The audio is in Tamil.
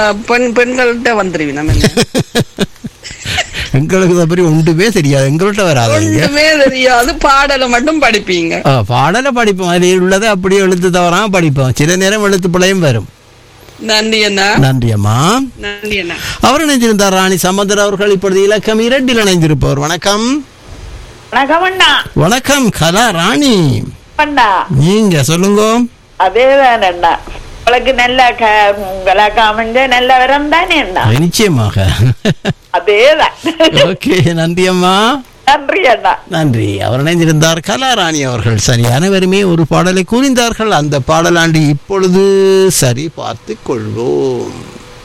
பெண் பெண்கள்கிட்ட வந்துருவி நம்ம என்ன? எங்களுக்கு தப்பி ஒன்றுமே தெரியாது எங்கள்கிட்ட வராதுங்க ஒண்ணுமே தெரியாது பாடலை மட்டும் படிப்பீங்க ஆ, பாடலை படிப்போம் அதில் உள்ளதை அப்படியே எழுத்து தவறாம படிப்போம் சில நேரம் எழுத்து பிழையும் வரும் நன்றி அண்ணா நன்றி அம்மா நன்றி அண்ணா அவர் இணைந்திருந்தார் ராணி சமுந்தர் அவர்கள் இப்பொழுது இலக்கம் இரண்டில் இணைந்திருப்பவர் வணக்கம் வணக்கம் அண்ணா வணக்கம் கலா ராணி அண்ணா நீங்க சொல்லுங்க அதேதான் அண்ணா உங்களுக்கு நல்ல க உங்களுக்கு அமைஞ்ச நல்ல வரம் தானே அண்ணா நிச்சயமாக அதேதான் ஓகே நன்றி அம்மா நன்றி அண்ணா நன்றி அவர் இணைந்திருந்தார் கலாராணி அவர்கள் சரியான வறுமையை ஒரு பாடலை கூறிந்தார்கள் அந்த பாடலாண்டு இப்பொழுது சரி பார்த்து கொள்வோம்